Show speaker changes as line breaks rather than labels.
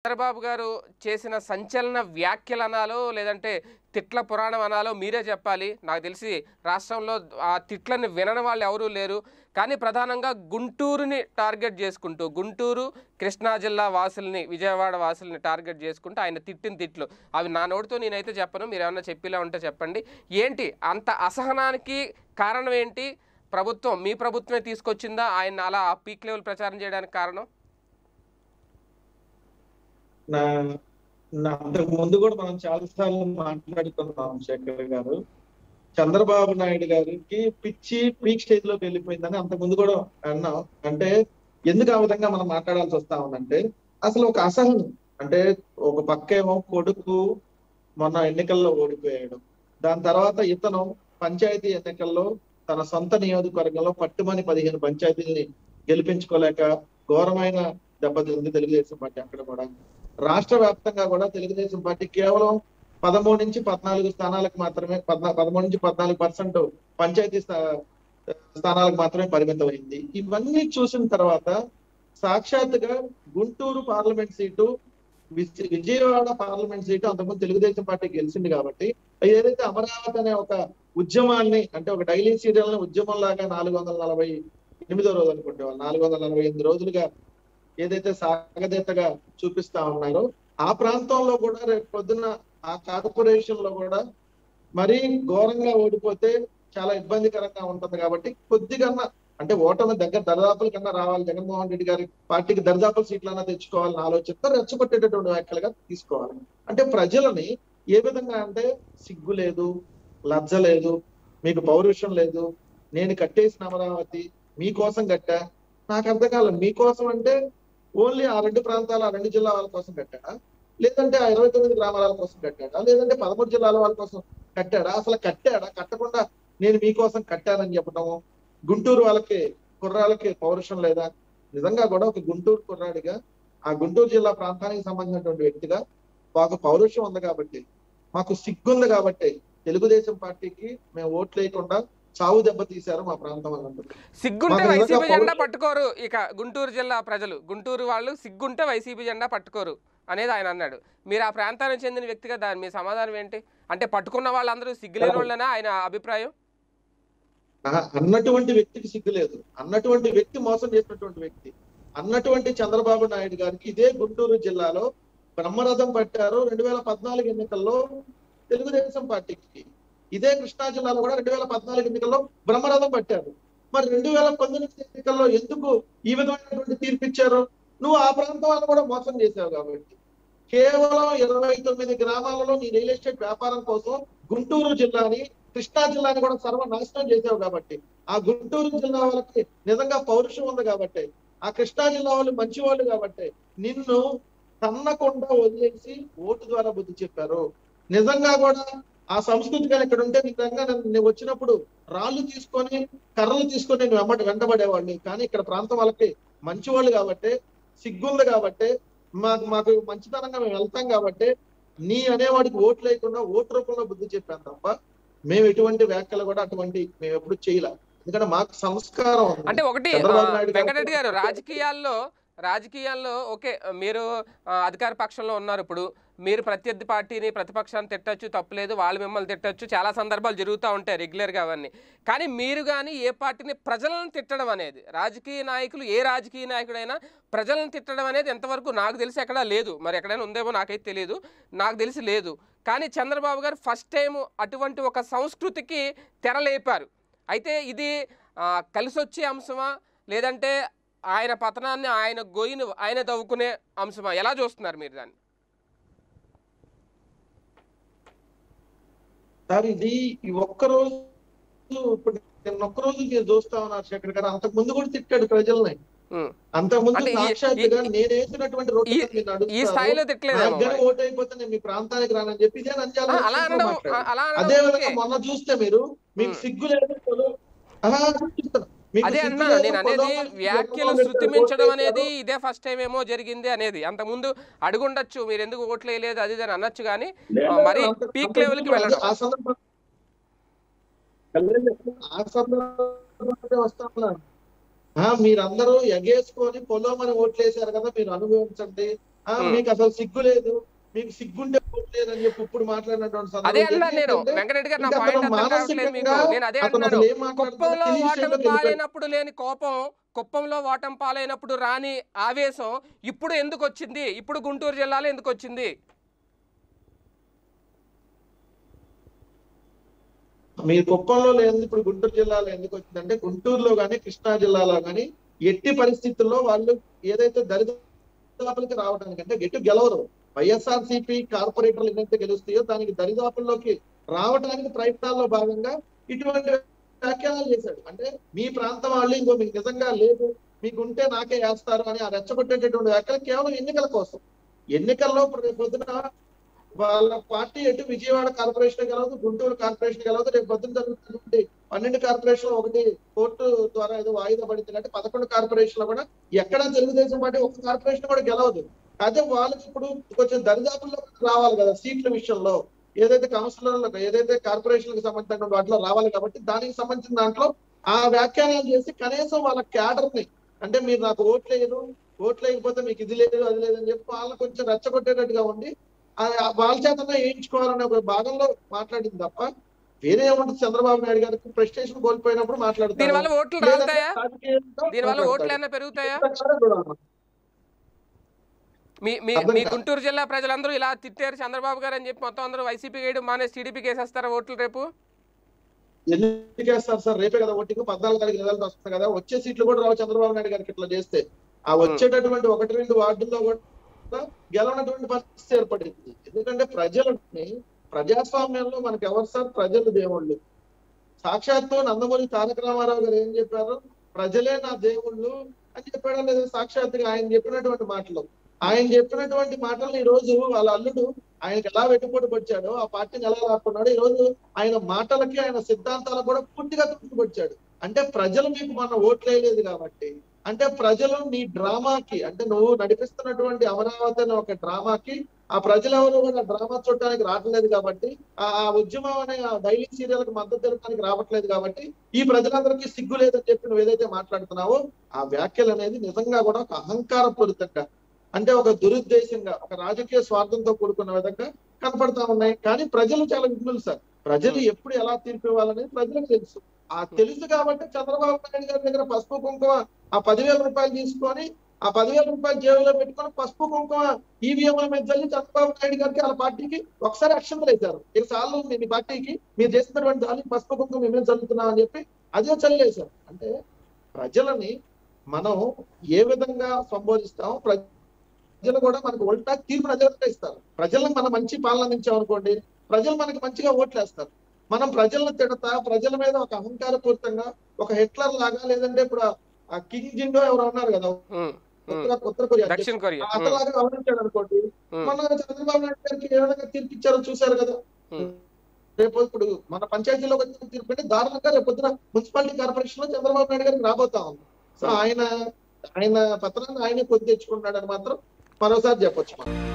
చంద్రబాబు గారు చేసిన సంచలన వ్యాఖ్యలు అనాలో లేదంటే తిట్ల పురాణం అనాలో మీరే చెప్పాలి నాకు తెలిసి రాష్ట్రంలో ఆ తిట్లని వినని వాళ్ళు ఎవరూ లేరు కానీ ప్రధానంగా గుంటూరుని టార్గెట్ చేసుకుంటూ గుంటూరు కృష్ణా జిల్లా వాసుల్ని విజయవాడ వాసుల్ని టార్గెట్ చేసుకుంటూ ఆయన తిట్టిన తిట్లు అవి నా నోటితో నేనైతే చెప్పను మీరు ఏమన్నా చెప్పేలా ఉంటే చెప్పండి ఏంటి అంత అసహనానికి కారణం ఏంటి ప్రభుత్వం మీ ప్రభుత్వమే తీసుకొచ్చిందా ఆయన అలా పీక్ లెవెల్ ప్రచారం చేయడానికి కారణం
నా నా అంతకు ముందు కూడా మనం చాలా సార్లు మాట్లాడుకున్నాం శేఖర్ గారు చంద్రబాబు నాయుడు గారికి పిచ్చి పీక్ స్టేజ్ లోకి వెళ్ళిపోయిందని అంతకు ముందు కూడా అన్నాం అంటే ఎందుకు ఆ విధంగా మనం మాట్లాడాల్సి వస్తా ఉందంటే అసలు ఒక అసహనం అంటే ఒక పక్కేమో కొడుకు మొన్న ఎన్నికల్లో ఓడిపోయాడు దాని తర్వాత ఇతను పంచాయతీ ఎన్నికల్లో తన సొంత నియోజకవర్గంలో పట్టుమని పదిహేను పంచాయతీల్ని గెలిపించుకోలేక ఘోరమైన దెబ్బతింది తెలుగుదేశం పార్టీ అక్కడ కూడా రాష్ట్ర వ్యాప్తంగా కూడా తెలుగుదేశం పార్టీ కేవలం పదమూడు నుంచి పద్నాలుగు స్థానాలకు మాత్రమే పద్నా పదమూడు నుంచి పద్నాలుగు పర్సెంట్ పంచాయతీ స్థా- స్థానాలకు మాత్రమే పరిమితమైంది ఇవన్నీ చూసిన తర్వాత సాక్షాత్తుగా గుంటూరు పార్లమెంట్ సీటు విజ- విజయవాడ పార్లమెంట్ సీటు అంతకుముందు తెలుగుదేశం పార్టీ గెలిచింది కాబట్టి ఏదైతే అమరావతి అనే ఒక ఉద్యమాన్ని అంటే ఒక డైలీ సీరియల్ ఉద్యమం లాగా నాలుగు వందల నలభై ఎనిమిదో రోజు అనుకుంటే వాళ్ళు నాలుగు వందల నలభై ఎనిమిది రోజులుగా ఏదైతే సాగదీతగా చూపిస్తా ఉన్నారో ఆ ప్రాంతంలో కూడా రేపు పొద్దున ఆ కార్పొరేషన్ లో కూడా మరీ ఘోరంగా ఓడిపోతే చాలా ఇబ్బందికరంగా ఉంటుంది కాబట్టి కొద్దిగా అంటే ఓటమి దగ్గర దరిదాపుల కన్నా రావాలి జగన్మోహన్ రెడ్డి గారి పార్టీకి దరిదాపుల సీట్లన్నా తెచ్చుకోవాలని ఆలోచనతో రెచ్చగొట్టేటటువంటి వ్యాఖ్యలుగా తీసుకోవాలి అంటే ప్రజలని ఏ విధంగా అంటే సిగ్గు లేదు లజ్జ లేదు మీకు పౌరుషం లేదు నేను కట్టేసిన అమరావతి మీకోసం కట్టా నాకు అర్థం కాలేదు మీకోసం అంటే ఓన్లీ ఆ రెండు ప్రాంతాల ఆ రెండు జిల్లా వాళ్ళ కోసం కట్టాడా లేదంటే ఆ ఇరవై తొమ్మిది గ్రామాల కోసం కట్టాడా లేదంటే పదమూడు జిల్లాల వాళ్ళ కోసం కట్టాడా అసలు కట్టాడా కట్టకుండా నేను మీకోసం కట్టానని చెప్పడము గుంటూరు వాళ్ళకి కుర్రాళ్ళకి పౌరుషం లేదా నిజంగా కూడా ఒక గుంటూరు కుర్రాడిగా ఆ గుంటూరు జిల్లా ప్రాంతానికి సంబంధించినటువంటి వ్యక్తిగా మాకు పౌరుషం ఉంది కాబట్టి మాకు సిగ్గుంది కాబట్టి తెలుగుదేశం పార్టీకి మేము ఓట్లు వేయకుండా చావు దెబ్బ తీశారు మా ప్రాంతం వాళ్ళందరూ
సిగ్గుంటే
మాకు నిజంగా
వైసీపీ జెండా
పౌరుషం-
పట్టుకోరు ఇక గుంటూరు జిల్లా ప్రజలు గుంటూరు వాళ్ళు సిగ్గుంటే వైసీపీ జెండా పట్టుకోరు అనేది ఆయన అన్నాడు మీరు ఆ ప్రాంతానికి చెందిన వ్యక్తిగా దాని మీ సమాధానం ఏంటి అంటే పట్టుకున్న వాళ్ళందరూ సిగ్గులేని వాళ్ళనా ఆయన అభిప్రాయం
ఆహా, అన్నటువంటి వ్యక్తికి సిగ్గు లేదు అన్నటువంటి వ్యక్తి మోసం చేసినటువంటి వ్యక్తి అన్నటువంటి చంద్రబాబు నాయుడు గారికి ఇదే గుంటూరు జిల్లాలో బ్రహ్మరథం పట్టారు రెండు వేల పద్నాలుగు ఎన్నికల్లో తెలుగుదేశం పార్టీకి ఇదే కృష్ణా జిల్లాలో కూడా రెండు వేల పద్నాలుగు ఎన్నికల్లో బ్రహ్మరథం పట్టారు మరి రెండు వేల పంతొమ్మిది ఎన్నికల్లో ఎందుకు ఈ విధమైనటువంటి తీర్పు ఇచ్చారు నువ్వు ఆ ప్రాంతం వాళ్ళని కూడా మోసం చేశావు కాబట్టి కేవలం ఇరవై తొమ్మిది గ్రామాలలో నీ రియల్ ఎస్టేట్ వ్యాపారం కోసం గుంటూరు జిల్లాని కృష్ణా జిల్లాని కూడా సర్వనాశనం చేసావు కాబట్టి ఆ గుంటూరు జిల్లా వాళ్ళకి నిజంగా పౌరుషం ఉంది కాబట్టి ఆ కృష్ణా జిల్లా వాళ్ళు మంచి వాళ్ళు కాబట్టి నిన్ను తన్నకుండా వదిలేసి ఓటు ద్వారా బుద్ధి చెప్పారు నిజంగా కూడా ఆ సంస్కృతి కానీ ఇక్కడ ఉంటే నిజంగా నన్ను నేను వచ్చినప్పుడు రాళ్ళు తీసుకొని కర్రలు తీసుకొని నేను వెంబడి వెంటబడేవాడిని కానీ ఇక్కడ ప్రాంతం వాళ్ళకి మంచి వాళ్ళు కాబట్టి సిగ్గుంది కాబట్టి మాకు మాకు మంచితనంగా మేము వెళ్తాం కాబట్టి నీ అనేవాడికి ఓట్లు లేకుండా ఓటు రూపంలో బుద్ధి చెప్పాను తప్ప మేము ఎటువంటి వ్యాఖ్యలు కూడా అటువంటి మేము ఎప్పుడు చేయలే ఎందుకంటే మాకు సంస్కారం ఉంది.
అంటే ఒకటి
చంద్రబాబు
ఆ,
నాయుడు గారు-
వెంకటరెడ్డి గారు రాజకీయాల్లో రాజకీయాల్లో ఓకే మీరు ఆ, అధికార పక్షంలో ఉన్నారు ఇప్పుడు మీరు ప్రత్యర్థి పార్టీని ప్రతిపక్షాన్ని తిట్టచ్చు తప్పులేదు వాళ్ళు మిమ్మల్ని తిట్టచ్చు చాలా సందర్భాలు జరుగుతూ ఉంటాయి రెగ్యులర్గా అవన్నీ కానీ మీరు కానీ ఏ పార్టీని ప్రజలను తిట్టడం అనేది రాజకీయ నాయకులు ఏ రాజకీయ నాయకుడైనా ప్రజలను తిట్టడం అనేది ఎంతవరకు నాకు తెలిసి ఎక్కడా లేదు మరి ఎక్కడైనా ఉందేమో నాకైతే తెలియదు నాకు తెలిసి లేదు కానీ చంద్రబాబు గారు ఫస్ట్ టైం అటువంటి ఒక సంస్కృతికి తెరలేపారు అయితే ఇది ఆ, కలిసొచ్చే అంశమా లేదంటే ఆయన పతనాన్ని ఆయన గొయ్యిని ఆయన తవ్వుకునే అంశమా ఎలా చూస్తున్నారు మీరు దాన్ని
సార్ ఇది ఈ ఒక్క రోజు ఇప్పుడు నిన్న ఒక్క రోజు మీరు చూస్తా ఉన్నారు శేఖర్ గారు అంతకు ముందు కూడా తిట్టాడు ప్రజల్ని
ఉం.
అంతకు ముందు
అంటే ఈ-
సాక్షాత్తుగా
ఈ-
నేను వేసినటువంటి రోడ్డు
ఈ-
మీద మీరు
ఈ
నడుస్తారు.
స్థాయిలో తిట్టలేదేమో
నాకు గనుక
మరి.
ఓటు అయిపోతే నేను మీ ప్రాంతానికి రానని చెప్పి ఇదే నంద్యాల
ఆ, అలా
విషయంలో
అనడం
మాట్లాడాడు.
అలా
అదే
అనడం
విధంగా
ఓకే.
మొన్న చూస్తే మీరు మీకు
ఉం.
సిగ్గు లేదు పొలం- అలా చెప్తాను. మీకు
అదే
సిగ్గు
అన్నాను
లేదు,
నేను అనేది
పొలం మీకు
వ్యాఖ్యలు
ఎక్కడో
శృతి
పెడతారు,
మించడం
ఓటు
అనేది
వేస్తారు.
ఇదే ఫస్ట్ టైం ఏమో జరిగింది అనేది అంతకుముందు అడుగుండొచ్చు మీరు ఎందుకు ఓట్లు వేయలేదు అది ఇది అని అనొచ్చు కానీ
లేదు,
ఆ, మరి
అంత-
పీక్
అంత
లెవెల్కి
ముందు
వెళ్ళడం
ఆ సందర్భం ఆ సందర్భంలో వస్తా ఉన్నాను ఆ, మీరందరూ ఎగేసుకొని పొలమని ఓట్లేశారు కదా మీరు అనుభవించండి ఆ,
Hmm.
మీకు అసలు సిగ్గు లేదు మీకు సిగ్గుంటే ఓటు లేదని చెప్పి ఇప్పుడు మాట్లాడినటువంటి సందర్భం
అదే అన్నాను నేను
ఏంటంటే,
వెంకటరెడ్డి గారు నా
ఇంకా
పాయింట్
అతను
అర్థం కావట్లేదు మీకు
మానసికంగా
నేను అదే
అతను
అంటున్నాను
అసలు ఏం మాట్లాడుతున్నాడో
కుప్పంలో
తెలియని
ఓటమి
స్టేజ్లోకి వెళ్ళిపోయాడు.
పాలైనప్పుడు లేని కోపం కుప్పంలో ఓటమి పాలైనప్పుడు రాని ఆవేశం ఇప్పుడు ఎందుకు వచ్చింది ఇప్పుడు గుంటూరు జిల్లాలో ఎందుకు వచ్చింది
మీ కుప్పంలో లేదు ఇప్పుడు గుంటూరు జిల్లాలో ఎందుకు వచ్చిందంటే గుంటూరులో గానీ కృష్ణా జిల్లాలో గానీ ఎట్టి పరిస్థితుల్లో వాళ్ళు ఏదైతే దరిదాపులకి రావడానికి అంటే గెట్టు గెలవరు వైఎస్ఆర్ సిపి కార్పొరేటర్లు ఏదైతే గెలుస్తాయో దానికి దరిదాపుల్లోకి రావడానికి ప్రయత్నాల్లో భాగంగా ఇటువంటి వ్యాఖ్యానాలు చేశాడు అంటే మీ ప్రాంతం వాళ్ళు ఇంకో మీకు నిజంగా లేదు మీకు ఉంటే నాకే వేస్తారు అని ఆ రెచ్చగొట్టేటటువంటి వ్యాఖ్యలు కేవలం ఎన్నికల కోసం ఎన్నికల్లో రేపు పొద్దున వాళ్ళ పార్టీ ఎటు విజయవాడ కార్పొరేషన్ గెలవదు గుంటూరు కార్పొరేషన్ గెలవదు రేపు పొద్దున జరుగుతున్నటువంటి పన్నెండు కార్పొరేషన్ ఒకటి కోర్టు ద్వారా ఏదో వాయిదా పడింది అంటే పదకొండు కార్పొరేషన్లు కూడా ఎక్కడ తెలుగుదేశం పార్టీ ఒక కార్పొరేషన్ కూడా గెలవదు అదే వాళ్ళకి ఇప్పుడు కొంచెం దరిదాపుల్లో రావాలి కదా సీట్ల విషయంలో ఏదైతే కౌన్సిలర్లకు ఏదైతే కార్పొరేషన్లకు సంబంధించిన వాటిలో రావాలి కాబట్టి దానికి సంబంధించిన దాంట్లో ఆ వ్యాఖ్యానాలు చేసి కనీసం వాళ్ళ క్యాడర్ ని అంటే మీరు నాకు ఓట్లు వేయరు ఓట్లు వేయకపోతే మీకు ఇది లేదు అది లేదు అని చెప్పి వాళ్ళని కొంచెం రెచ్చగొట్టేటట్టుగా ఉండి ఆ వాళ్ళ చేతనే వేయించుకోవాలనే ఒక భాగంలో మాట్లాడింది తప్ప వేరే ఏముంటుంది చంద్రబాబు నాయుడు గారికి ప్రెస్టేషన్ కోల్పోయినప్పుడు మాట్లాడుతారు
దీనివల్ల ఓట్లు
లేదంటే
రాలుతాయా
రాజకీయంగా
దీనివల్ల ఓట్లు
మాట్లాడతారు.
ఏమైనా పెరుగుతాయా
ఇంతకాలం కూడా
మీ మీ
అర్థం
మీ
కాదు.
గుంటూరు జిల్లా ప్రజలందరూ ఇలా తిట్టారు చంద్రబాబు గారు అని చెప్పి మొత్తం అందరూ వైసీపీ వేయడం మానేసి టీడీపీకి వేసేస్తారా ఓట్లు రేపు
ఎందుకు వేస్తారు సార్ రేపే కదా ఓటింగ్ పద్నాలుగు తారీఖు రిజల్ట్ వస్తుంది కదా వచ్చే సీట్లు కూడా రావు చంద్రబాబు నాయుడు గారికి ఇట్లా చేస్తే ఆ వచ్చేటటువంటి ఒకటి రెండు వార్డుల్లో కూడా గెలవనటువంటి పరిస్థితి ఏర్పడింది ఎందుకంటే ప్రజలని ప్రజాస్వామ్యంలో మనకి ఎవరు సార్ ప్రజలు దేవుళ్ళు సాక్షాత్తు నందమూరి తారక రామారావు గారు ఏం చెప్పారు ప్రజలే నా దేవుళ్ళు అని చెప్పాడు లేదా సాక్షాత్తుగా ఆయన చెప్పినటువంటి మాటలు ఆయన చెప్పినటువంటి మాటలు ఈ రోజు వాళ్ళ అల్లుడు ఆయనకి ఎలా వెట్టుబడి వచ్చాడో ఆ పార్టీని ఎలా లాక్కున్నాడో ఈ రోజు ఆయన మాటలకి ఆయన సిద్ధాంతాలకు కూడా పూర్తిగా తృప్తిపరిచాడు అంటే ప్రజలు మీకు మన ఓట్లేయలేదు కాబట్టి అంటే ప్రజలు నీ డ్రామాకి అంటే నువ్వు నడిపిస్తున్నటువంటి అమరావతి అనే ఒక డ్రామాకి ఆ ప్రజలు ఎవరు కూడా డ్రామా చూడటానికి రావట్లేదు కాబట్టి ఆ ఆ ఉద్యమం అనే ఆ డైలీ సీరియల్ కి మద్దతు తెలపడానికి రావట్లేదు కాబట్టి ఈ ప్రజలందరికీ సిగ్గు లేదని చెప్పి నువ్వు ఏదైతే మాట్లాడుతున్నావో ఆ వ్యాఖ్యలు అనేది నిజంగా కూడా ఒక అహంకారపూరితంగా అంటే ఒక దురుద్దేశంగా ఒక రాజకీయ స్వార్థంతో కూడుకున్న విధంగా కనపడతా ఉన్నాయి కానీ ప్రజలు చాలా విఘ్నులు సార్ ప్రజలు ఎప్పుడు ఎలా తీర్పు ఇవ్వాలనేది ప్రజలకు తెలుసు ఆ తెలుసు కాబట్టి చంద్రబాబు నాయుడు గారి దగ్గర పసుపు కుంకుమ ఆ పదివేల రూపాయలు తీసుకొని ఆ పదివేల రూపాయలు జేబులో పెట్టుకొని పసుపు కుంకుమ ఈవీఎంల మీద చల్లి చంద్రబాబు నాయుడు గారికి వాళ్ళ పార్టీకి ఒకసారి అక్షంతలు వేశారు ఇక సార్లు మీ పార్టీకి మీరు చేస్తున్నటువంటి దానికి పసుపు కుంకుమ మేము చల్లుతున్నాం అని చెప్పి అదే చల్లేశారు అంటే ప్రజలని మనం ఏ విధంగా సంబోధిస్తాం ప్రజలు కూడా మనకు ఉల్టా తీర్పు ప్రజలకు ఇస్తారు ప్రజలకు మనం మంచి పాలన అందించాం అనుకోండి ప్రజలు మనకి మంచిగా ఓట్లేస్తారు మనం ప్రజలను తిడతా ప్రజల మీద ఒక అహంకారపూరితంగా ఒక హిట్లర్ లాగా లేదంటే ఇప్పుడు ఆ- ఆ కింగ్ జిండో ఎవరు ఉన్నారు కదా
ఉమ్, ఉమ్.
ఉత్తర ఉత్తర కొరియా
దక్షిణ కొరియా ఉమ్,
అతలాగా గమనించాడు అనుకోండి
ఉమ్,
మన చంద్రబాబు నాయుడు గారికి ఏ విధంగా తీర్పు ఇచ్చారో చూశారు కదా
ఉమ్.
రేపు ఇప్పుడు మన పంచాయతీలో వచ్చిన తీర్పు అంటే దారుణంగా రేపు పొద్దున మున్సిపాలిటీ కార్పొరేషన్ లో చంద్రబాబు నాయుడు గారికి రాబోతా ఉంది సో ఆయన ఆయన పత్రాన్ని ఆయనే కొద్ది తెచ్చుకున్నాడని మాత్రం మరోసారి చెప్పొచ్చు మనం